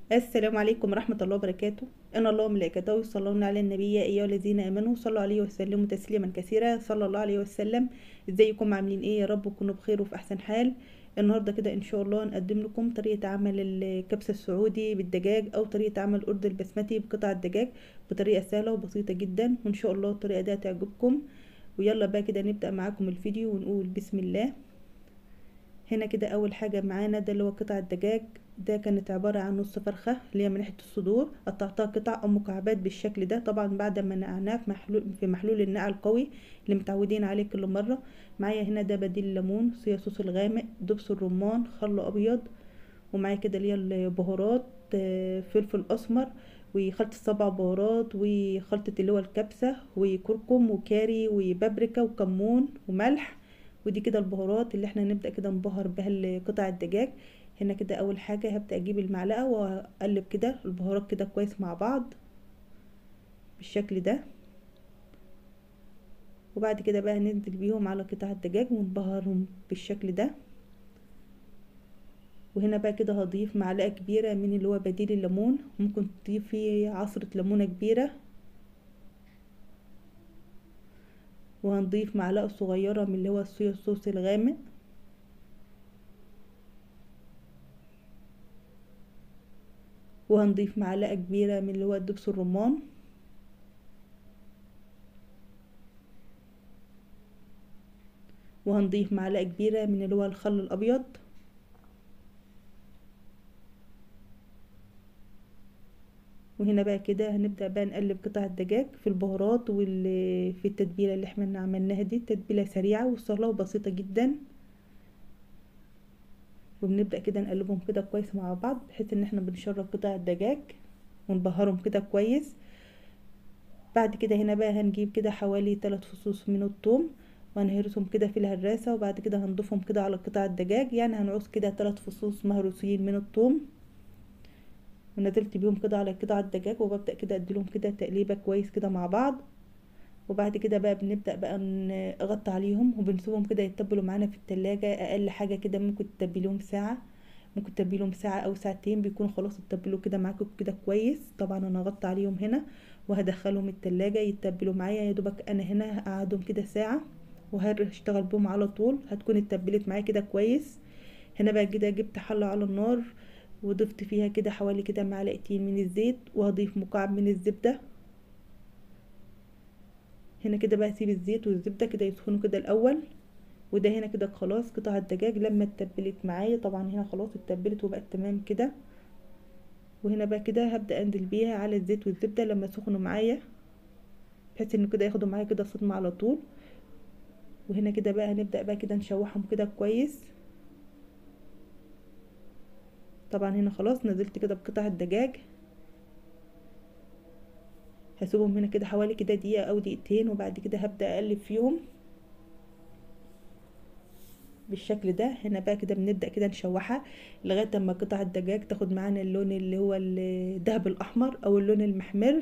السلام عليكم ورحمة الله وبركاته إن الله وملائكته يصلون على النبي يا أيها الذين آمنوا صلوا عليه وسلموا تسليما كثيرا صلى الله عليه وسلم ازيكم عاملين ايه يا رب تكونوا بخير وفي أحسن حال النهاردة كده إن شاء الله نقدم لكم طريقة عمل الكبسة السعودي بالدجاج أو طريقة عمل الأرز البسمتي بقطع الدجاج بطريقة سهلة وبسيطة جدا وإن شاء الله الطريقة دي هتعجبكم ويلا بقى كده نبدأ معاكم الفيديو ونقول بسم الله هنا كده اول حاجه معانا ده اللي هو قطع الدجاج ده كانت عباره عن نص فرخه اللي هي من ناحيه الصدور قطعتها قطع او مكعبات بالشكل ده طبعا بعد ما نقعناه في محلول في محلول النقع القوي اللي متعودين عليه كل مره معايا هنا ده بديل الليمون صويا صوص الغامق دبس الرمان خل ابيض ومعايا كده اللي هي البهارات فلفل اسمر وخلطة سبع بهارات وخلطة اللي هو الكبسة وكركم وكاري وبابريكا وكمون وملح ودي كده البهارات اللي احنا نبدأ كده نبهر بها قطع الدجاج هنا كده اول حاجة هبدأ اجيب المعلقة واقلب كده البهارات كده كويس مع بعض بالشكل ده وبعد كده بقى ننزل بيهم على قطع الدجاج ونبهرهم بالشكل ده وهنا بقى كده هضيف معلقة كبيرة من اللي هو بديل الليمون ممكن تضيفي عصرة ليمونة كبيرة وهنضيف معلقة صغيرة من اللي هو الصويا صوص الغامق وهنضيف معلقة كبيرة من اللي هو دبس الرمان وهنضيف معلقة كبيرة من اللي هو الخل الأبيض وهنا بقى كده هنبدأ بقى نقلب قطع الدجاج في البهارات وفي التتبيلة اللي احنا عملناها دي تتبيلة سريعة وسهلة وبسيطة جدا وبنبدأ كده نقلبهم كده كويس مع بعض بحيث ان احنا بنشرب قطع الدجاج ونبهرهم كده كويس بعد كده هنا بقى هنجيب كده حوالي 3 فصوص من الثوم وهنهرسهم كده في الهراسة وبعد كده هنضيفهم كده على قطع الدجاج يعني هنعوز كده 3 فصوص مهروسين من الثوم ونزلت بيهم كده على قطع الدجاج وببدأ كده اديلهم كده تقليبة كويس كده مع بعض وبعد كده بقى بنبدأ بقى نغطي عليهم وبنسيبهم كده يتبلوا معانا في التلاجة اقل حاجة كده ممكن تتبليهم ساعة ممكن تتبليهم ساعة او ساعتين بيكونوا خلاص اتبلوا كده معاكم كده كويس طبعا انا هغطي عليهم هنا وهدخلهم التلاجة يتبلوا معايا يا دوبك انا هنا هقعدهم كده ساعة وهشتغل بهم على طول هتكون اتبلت معايا كده كويس هنا بقى كده جبت حلة على النار وضفت فيها كده حوالي كده معلقتين من الزيت وهضيف مكعب من الزبدة هنا كده بقى اسيب الزيت والزبدة كده يسخنوا كده الاول وده هنا كده خلاص قطع الدجاج لما اتبلت معايا طبعا هنا خلاص اتبلت وبقت تمام كده وهنا بقى كده هبدأ انزل بيها على الزيت والزبدة لما سخنوا معايا بحيث انه كده ياخدوا معايا كده صدمة على طول وهنا كده بقى هنبدأ بقى كده نشوحهم كده كويس طبعا هنا خلاص نزلت كده بقطع الدجاج هسيبهم هنا كده حوالي كده دقيقة او دقيقتين وبعد كده هبدأ اقلب فيهم بالشكل ده هنا بقى كده بنبدأ كده نشوحها لغاية اما قطع الدجاج تاخد معانا اللون اللي هو الدهب الاحمر او اللون المحمر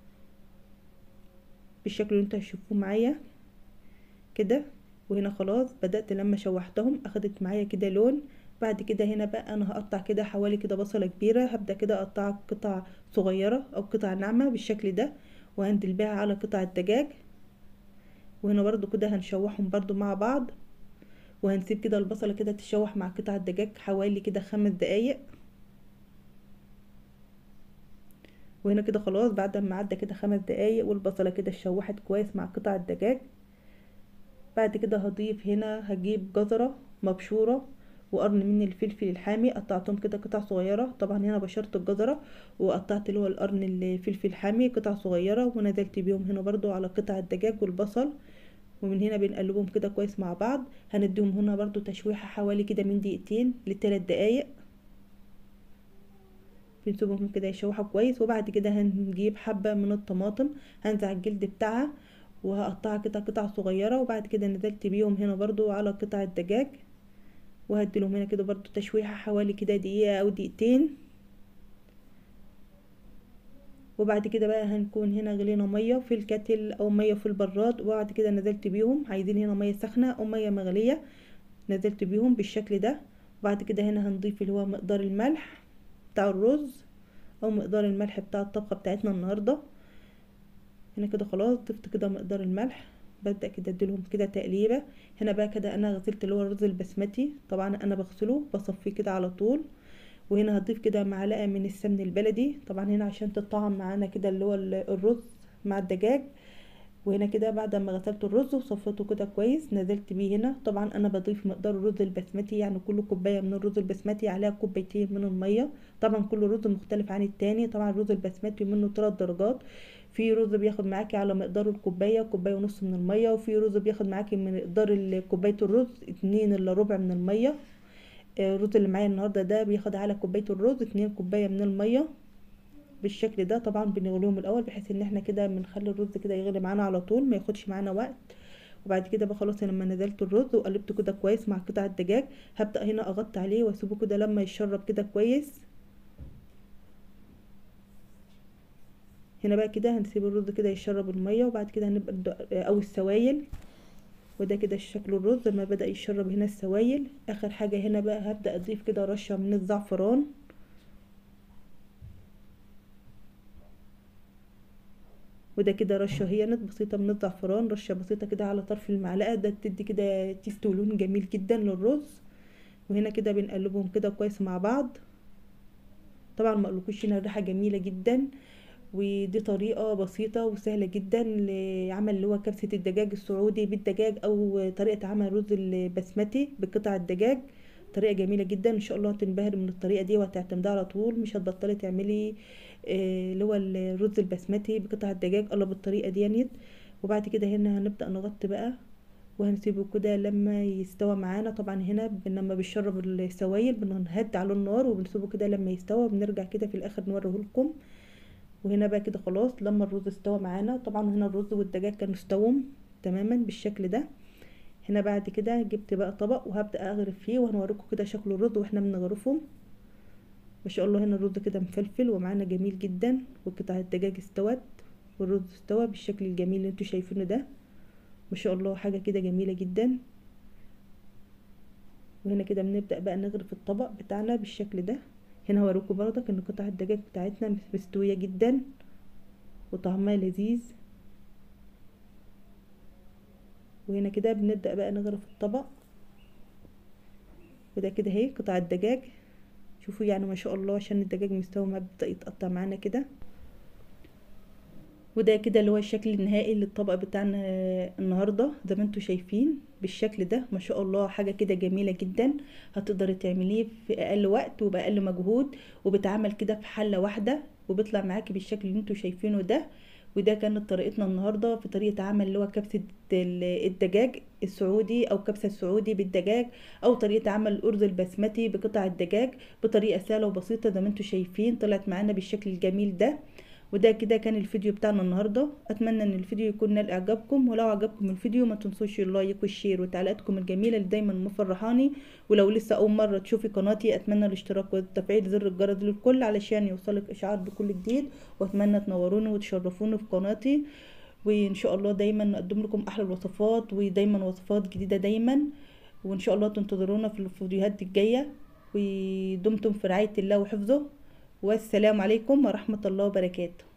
بالشكل اللي انتوا هتشوفوه معايا كده وهنا خلاص بدأت لما شوحتهم اخدت معايا كده لون بعد كده هنا بقى انا هقطع كده حوالي كده بصلة كبيرة هبدأ كده اقطع قطع صغيرة او قطع ناعمة بالشكل ده وهندل بيها على قطع الدجاج وهنا برضو كده هنشوحهم برضو مع بعض وهنسيب كده البصلة كده تشوح مع قطع الدجاج حوالي كده خمس دقايق وهنا كده خلاص بعد ما عدى كده خمس دقايق والبصلة كده اتشوحت كويس مع قطع الدجاج بعد كده هضيف هنا هجيب جزرة مبشورة وقرن من الفلفل الحامي قطعتهم كده قطع صغيرة طبعا هنا بشرت الجزرة وقطعت اللي هو القرن الفلفل الحامي قطع صغيرة ونزلت بيهم هنا برضو على قطع الدجاج والبصل ومن هنا بنقلبهم كده كويس مع بعض هنديهم هنا برضو تشويحة حوالي كده من دقيقتين لثلاث دقايق بنسيبهم كده يشوحوا كويس وبعد كده هنجيب حبة من الطماطم هنزع الجلد بتاعها وهقطعها كده قطع صغيرة وبعد كده نزلت بيهم هنا برضو على قطع الدجاج وهديلهم هنا كده برضو تشويحة حوالي كده دقيقة او دقيقتين وبعد كده بقى هنكون هنا غلينا مية في الكاتل او مية في البراد وبعد كده نزلت بيهم عايزين هنا مية سخنة او مية مغلية نزلت بيهم بالشكل ده وبعد كده هنا هنضيف اللي هو مقدار الملح بتاع الرز او مقدار الملح بتاع الطبخه بتاعتنا النهارده هنا كده خلاص ضفت كده مقدار الملح ببدا كده اديلهم كده تقليبه هنا بقى كده انا غسلت اللي هو الرز البسمتي طبعا انا بغسله بصفيه كده على طول وهنا هضيف كده معلقه من السمن البلدي طبعا هنا عشان تطعم معانا كده اللي هو الرز مع الدجاج وهنا كده بعد ما غسلت الرز وصفيته كده كويس نزلت بيه هنا طبعا انا بضيف مقدار الرز البسمتي يعني كل كوبايه من الرز البسمتي عليها كوبايتين من الميه طبعا كل رز مختلف عن التاني طبعا الرز البسمتي منه ثلاث درجات في رز بياخد معاكي على مقدار الكوبايه كوبايه ونص من الميه وفي رز بياخد معاكي من مقدار كوبايه الرز اتنين الا ربع من الميه الرز اللي معايا النهارده ده بياخد على كوبايه الرز اتنين كوبايه من الميه بالشكل ده طبعا بنغليهم الاول بحيث ان احنا كده بنخلي الرز كده يغلي معانا على طول ما ياخدش معانا وقت وبعد كده بقى خلاص لما نزلت الرز وقلبته كده كويس مع قطع الدجاج هبدا هنا اغطي عليه واسيبه كده لما يشرب كده كويس هنا بقى كده هنسيب الرز كده يشرب الميه وبعد كده هنبقى او السوائل وده كده شكل الرز لما بدا يشرب هنا السوائل اخر حاجه هنا بقى هبدا اضيف كده رشه من الزعفران وده كده رشه هي بسيطه من الزعفران رشه بسيطه كده على طرف المعلقه ده تدي كده تيست ولون جميل جدا للرز وهنا كده بنقلبهم كده كويس مع بعض طبعا ما اقولكوش هنا الريحه جميله جدا ودي طريقة بسيطة وسهلة جدا لعمل اللي هو كبسة الدجاج السعودي بالدجاج او طريقة عمل رز البسمتي بقطع الدجاج طريقة جميلة جدا ان شاء الله هتنبهر من الطريقة دي وهتعتمدها على طول مش هتبطلي تعملي اللي هو الرز البسمتي بقطع الدجاج الا بالطريقة دي يعني وبعد كده هنا هنبدأ نغطي بقى وهنسيبه كده لما يستوى معانا طبعا هنا لما بيشرب السوائل بنهد على النار وبنسيبه كده لما يستوى بنرجع كده في الاخر نوريه لكم وهنا بقى كده خلاص لما الرز استوى معانا طبعا هنا الرز والدجاج كانوا استووا تماما بالشكل ده هنا بعد كده جبت بقى طبق وهبدا اغرف فيه وهنوريكم كده شكل الرز واحنا بنغرفه ما شاء الله هنا الرز كده مفلفل ومعانا جميل جدا وقطع الدجاج استوت والرز استوى بالشكل الجميل اللي انتوا شايفينه ده ما شاء الله حاجه كده جميله جدا وهنا كده بنبدا بقى نغرف الطبق بتاعنا بالشكل ده هنا هوريكم برضك ان قطع الدجاج بتاعتنا مستويه جدا وطعمها لذيذ وهنا كده بنبدا بقى نغرف الطبق وده كده اهي قطع الدجاج شوفوا يعني ما شاء الله عشان الدجاج مستوي ما بدا يتقطع معانا كده وده كده اللي هو الشكل النهائي للطبق بتاعنا النهارده زي ما انتم شايفين بالشكل ده ما شاء الله حاجه كده جميله جدا هتقدري تعمليه في اقل وقت وباقل مجهود وبتعمل كده في حله واحده وبيطلع معاكي بالشكل اللي انتم شايفينه ده وده كانت طريقتنا النهارده في طريقه عمل اللي هو كبسه الدجاج السعودي او كبسه السعودي بالدجاج او طريقه عمل الارز البسمتي بقطع الدجاج بطريقه سهله وبسيطه زي ما انتم شايفين طلعت معانا بالشكل الجميل ده وده كده كان الفيديو بتاعنا النهارده اتمنى ان الفيديو يكون نال اعجابكم ولو عجبكم الفيديو ما تنسوش اللايك والشير وتعليقاتكم الجميله اللي دايما مفرحاني ولو لسه اول مره تشوفي قناتي اتمنى الاشتراك وتفعيل زر الجرس للكل علشان يوصلك اشعار بكل جديد واتمنى تنوروني وتشرفوني في قناتي وان شاء الله دايما نقدم لكم احلى الوصفات ودايما وصفات جديده دايما وان شاء الله تنتظرونا في الفيديوهات الجايه ودمتم في رعايه الله وحفظه والسلام عليكم ورحمه الله وبركاته